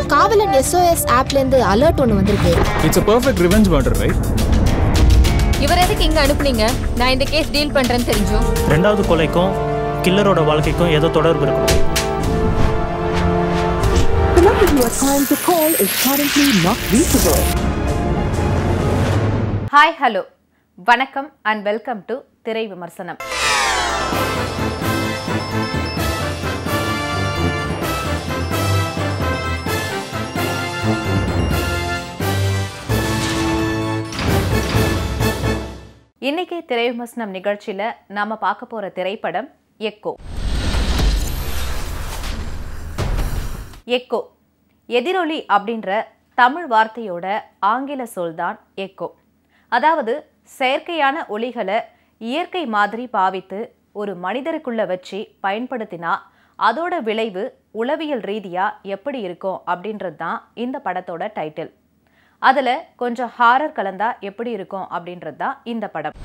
காவலன் எஸ்ஓஎஸ் ஆப்ல இருந்து அலர்ட் ஒன்று வந்திருக்கு it's a perfect revenge murder right இவர் எதுக்கு இங்க அனுப்புனீங்க நான் இந்த கேஸ் டீல் பண்றேன்னு தெரிஞ்சும் ரெண்டாவது கொலைக்கும் கில்லரோட வாழ்க்கைக்கும் ஏதோ தொடர்பு இருக்கும் The number you are trying to call is currently not reachable. Hi hello வணக்கம் அண்ட் வெல்கம் டு திரை விமர்சனம் இன்னைக்கு திரை விமர்சனம் நிகழ்ச்சியில நாம பார்க்க போற திரைப்படம் எக்கோ எக்கோ எதிரொலி அப்படின்ற தமிழ் வார்த்தையோட ஆங்கில சொல்தான் எக்கோ அதாவது செயற்கையான ஒலிகளை இயற்கை மாதிரி பாவித்து ஒரு மனிதருக்குள்ள வச்சு பயன்படுத்தினா அதோட விளைவு உளவியல் ரீதியா எப்படி இருக்கும் அப்படின்றது தான் இந்த படத்தோட டைட்டில் அதுல கொஞ்சம் ஹாரர் கலந்தா எப்படி இருக்கும் அப்படின்றது தான் இந்த படம்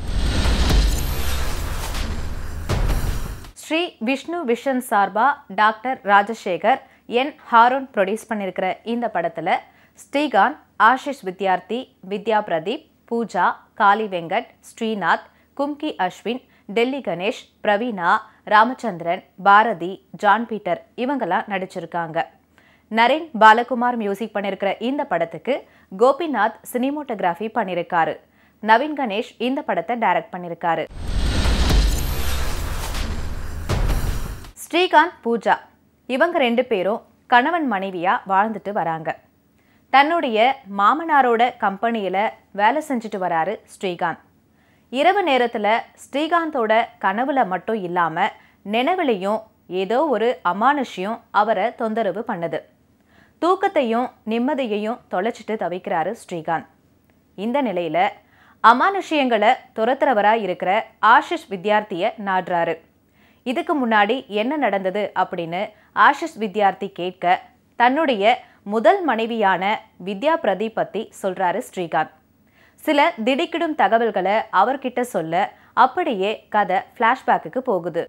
ஸ்ரீ விஷ்ணு விஷன் சார்பா டாக்டர் ராஜசேகர் என் ஹாரோன் ப்ரொடியூஸ் பண்ணியிருக்கிற இந்த படத்தில் ஸ்ரீகாந்த் ஆஷிஷ் வித்யார்த்தி வித்யா பிரதீப் பூஜா காளி வெங்கட் ஸ்ரீநாத் கும்கி அஸ்வின் டெல்லி கணேஷ் பிரவீனா ராமச்சந்திரன் பாரதி ஜான் பீட்டர் இவங்கெல்லாம் நடிச்சிருக்காங்க நரேன் பாலகுமார் மியூசிக் பண்ணியிருக்கிற இந்த படத்துக்கு கோபிநாத் சினிமோட்டோகிராஃபி பண்ணியிருக்காரு நவீன் கணேஷ் இந்த படத்தை டைரக்ட் பண்ணியிருக்காரு ஸ்ரீகாந்த் பூஜா இவங்க ரெண்டு பேரும் கணவன் மனைவியா வாழ்ந்துட்டு வராங்க தன்னுடைய மாமனாரோட கம்பெனியில் வேலை செஞ்சுட்டு வராரு ஸ்ரீகாந்த் இரவு நேரத்தில் ஸ்ரீகாந்தோட கனவுல மட்டும் இல்லாமல் நினைவிலையும் ஏதோ ஒரு அமானுஷ்யம் அவரை தொந்தரவு பண்ணுது தூக்கத்தையும் நிம்மதியையும் தொலைச்சிட்டு தவிக்கிறாரு ஸ்ரீகாந்த் இந்த நிலையில அமானுஷ்யங்களை துரத்துறவரா இருக்கிற ஆஷிஷ் வித்யார்த்திய நாடுறாரு இதுக்கு முன்னாடி என்ன நடந்தது அப்படின்னு ஆஷிஷ் வித்யார்த்தி கேட்க தன்னுடைய முதல் மனைவியான வித்யா பிரதீப் பத்தி சொல்றாரு ஸ்ரீகாந்த் சில திடுக்கிடும் தகவல்களை அவர்கிட்ட சொல்ல அப்படியே கதை ஃப்ளாஷ்பேக்குக்கு போகுது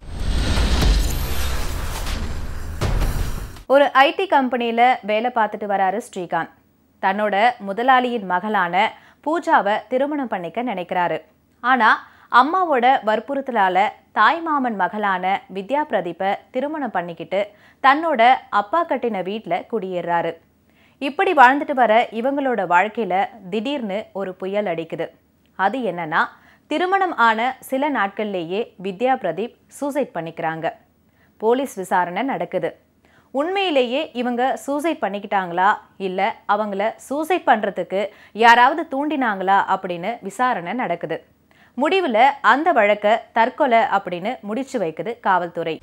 ஒரு ஐடி கம்பெனியில் வேலை பார்த்துட்டு வராரு ஸ்ரீகாந்த் தன்னோட முதலாளியின் மகளான பூஜாவை திருமணம் பண்ணிக்க நினைக்கிறாரு ஆனால் அம்மாவோட வற்புறுத்தலால தாய்மாமன் மகளான வித்யா பிரதீப்பை திருமணம் பண்ணிக்கிட்டு தன்னோட அப்பா கட்டின வீட்டில் குடியேறாரு இப்படி வாழ்ந்துட்டு வர இவங்களோட வாழ்க்கையில திடீர்னு ஒரு புயல் அடிக்குது அது என்னன்னா திருமணம் ஆன சில நாட்கள்லேயே வித்யா பிரதீப் சூசைட் பண்ணிக்கிறாங்க போலீஸ் விசாரணை நடக்குது உண்மையிலேயே இவங்க சூசைட் பண்ணிக்கிட்டாங்களா இல்லை அவங்கள சூசைட் பண்ணுறதுக்கு யாராவது தூண்டினாங்களா அப்படின்னு விசாரணை நடக்குது முடிவில் அந்த வழக்கை தற்கொலை அப்படின்னு முடிச்சு வைக்குது காவல்துறை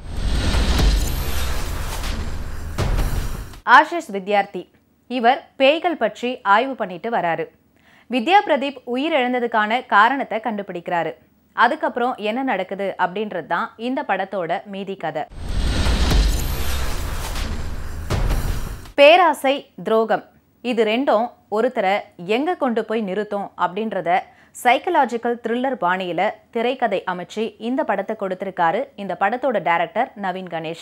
ஆஷிஷ் வித்யார்த்தி இவர் பேய்கள் பற்றி ஆய்வு பண்ணிட்டு வராரு வித்யா பிரதீப் உயிரிழந்ததுக்கான காரணத்தை கண்டுபிடிக்கிறாரு அதுக்கப்புறம் என்ன நடக்குது அப்படின்றது தான் இந்த படத்தோட மீதி கதை பேராசை துரோகம் இது ரெண்டும் ஒருத்தரை எங்க கொண்டு போய் நிறுத்தும் அப்படின்றத சைக்கலாஜிக்கல் த்ரில்லர் பாணியில திரைக்கதை அமைச்சு இந்த படத்தை கொடுத்திருக்காரு இந்த படத்தோட டைரக்டர் நவீன் கணேஷ்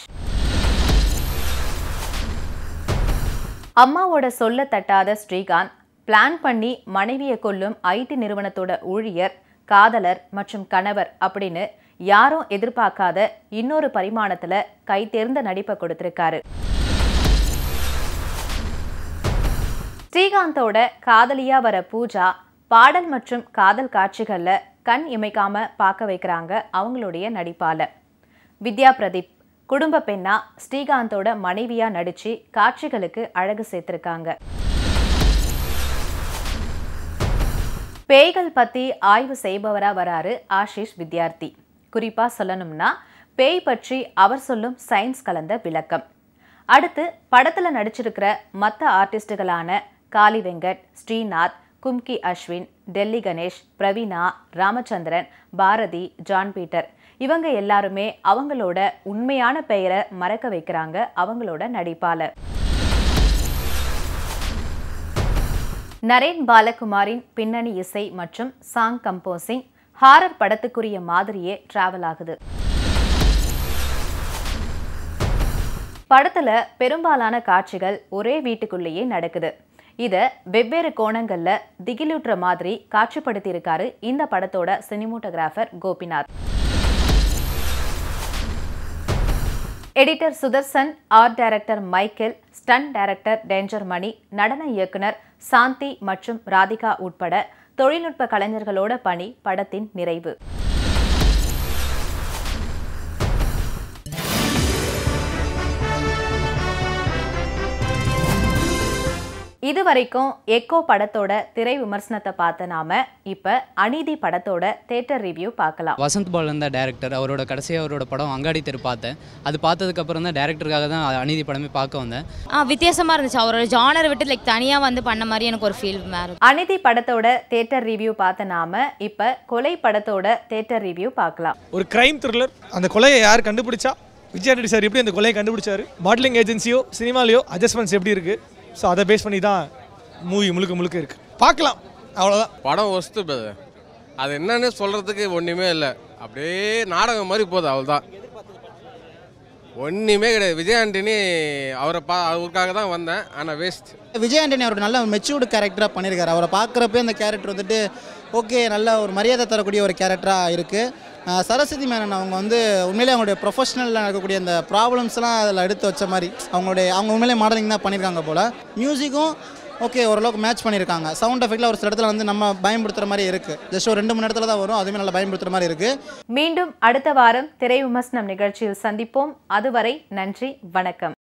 அம்மாவோட சொல்ல தட்டாத ஸ்ரீகாந்த் பிளான் பண்ணி மனைவியை கொல்லும் ஐடி நிறுவனத்தோட ஊழியர் காதலர் மற்றும் கணவர் அப்படின்னு யாரும் எதிர்பார்க்காத இன்னொரு பரிமாணத்துல கை தேர்ந்த நடிப்பை கொடுத்திருக்காரு ஸ்ரீகாந்தோட காதலியா வர பூஜா பாடல் மற்றும் காதல் காட்சிகள்ல கண் இமைக்காம பார்க்க வைக்கிறாங்க அவங்களுடைய நடிப்பால வித்யா பிரதீப் குடும்ப பெண்ணா ஸ்ரீகாந்தோட மனைவியா நடிச்சு காட்சிகளுக்கு அழகு சேர்த்திருக்காங்க பேய்கள் பத்தி ஆய்வு செய்பவரா வராரு ஆஷிஷ் வித்யார்த்தி குறிப்பா சொல்லணும்னா பேய் பற்றி அவர் சொல்லும் சயின்ஸ் கலந்த விளக்கம் அடுத்து படத்துல நடிச்சிருக்கிற மற்ற ஆர்டிஸ்டுகளான காளி வெங்கட் ஸ்ரீநாத் கும்கி அஸ்வின் டெல்லி கணேஷ் பிரவீனா ராமச்சந்திரன் பாரதி ஜான் பீட்டர் இவங்க எல்லாருமே அவங்களோட உண்மையான பெயரை மறக்க வைக்கிறாங்க அவங்களோட நடிப்பால நரேன் பாலகுமாரின் பின்னணி இசை மற்றும் சாங் கம்போசிங் ஹாரர் படத்துக்குரிய மாதிரியே டிராவல் ஆகுது படத்துல பெரும்பாலான காட்சிகள் ஒரே வீட்டுக்குள்ளேயே நடக்குது இத வெவ்வேறு கோணங்கள்ல திகிலூட்டுற மாதிரி காட்சிப்படுத்தியிருக்காரு இந்த படத்தோட cinematographer Gopinath editor Sudarshan art director Michael stunt director danger Mani நடன இயக்குனர் சாந்தி மற்றும் ராதிகா உட்பட தொழில்நுட்ப கலைஞர்களோட பணி படத்தின் நிறைவு இதுவரைக்கும் எக்கோ படத்தோட திரை விமர்சனத்தை பார்த்த நாம இப்ப அநீதி படத்தோட தேட்டர் ரிவ்யூ பார்க்கலாம் வசந்த் பாலன் தான் டேரக்டர் அவரோட கடைசியாக அவரோட படம் அங்காடி தெரு பார்த்தேன் அது பார்த்ததுக்கப்புறம் தான் டேரக்டருக்காக தான் அநீதி படமே பார்க்க வந்தேன் ஆ வித்தியாசமாக இருந்துச்சு அவரோட ஜானர் விட்டு லைக் தனியாக வந்து பண்ண மாதிரி எனக்கு ஒரு ஃபீல் மேலே அநீதி படத்தோட தேட்டர் ரிவ்யூ பார்த்த நாம இப்ப கொலை படத்தோட தேட்டர் ரிவ்யூ பார்க்கலாம் ஒரு கிரைம் த்ரில்லர் அந்த கொலையை யார் கண்டுபிடிச்சா விஜய் ரெட்டி சார் எப்படி அந்த கொலையை கண்டுபிடிச்சாரு மாடலிங் ஏஜென்சியோ சினிமாலையோ அட்ஜஸ்ட்மெண்ட்ஸ் எப்படி இருக்கு ஸோ அதை பேஸ் பண்ணி தான் மூவி முழுக்க முழுக்க இருக்கு பார்க்கலாம் அவ்வளோதான் படம் ஒஸ்ட்டு பிரதர் அது என்னன்னு சொல்கிறதுக்கு ஒன்றுமே இல்லை அப்படியே நாடகம் மாதிரி போகுது அவ்வளோதான் ஒன்றுமே கிடையாது விஜய் ஆண்டனி அவரை பா அவருக்காக தான் வந்தேன் ஆனால் வேஸ்ட் விஜய் ஆண்டனி அவரோட நல்ல மெச்சூர்டு கேரக்டராக பண்ணியிருக்காரு அவரை பார்க்குறப்பே அந்த கேரக்டர் வந்துட்டு ஓகே நல்ல ஒரு மரியாதை தரக்கூடிய ஒரு கேரக்டராக இருக்குது சரஸ்வதி மேனன் அவங்க வந்து உண்மையிலே அவங்களுடைய ப்ரொஃபஷனலில் நடக்கக்கூடிய அந்த ப்ராப்ளம்ஸ்லாம் அதில் எடுத்து வச்ச மாதிரி அவங்களுடைய அவங்க உண்மையிலே மாடலிங் தான் பண்ணியிருக்காங்க போல் மியூசிக்கும் ஓகே ஓரளவுக்கு மேட்ச் பண்ணியிருக்காங்க சவுண்ட் எஃபெக்டில் ஒரு சில இடத்துல வந்து நம்ம பயன்படுத்துகிற மாதிரி இருக்குது ஜஸ்ட் ஒரு ரெண்டு மணி நேரத்தில் தான் வரும் அதுவுமே நல்லா பயன்படுத்துகிற மாதிரி இருக்குது மீண்டும் அடுத்த வாரம் திரை விமர்சனம் நிகழ்ச்சியில் சந்திப்போம் அதுவரை நன்றி வணக்கம்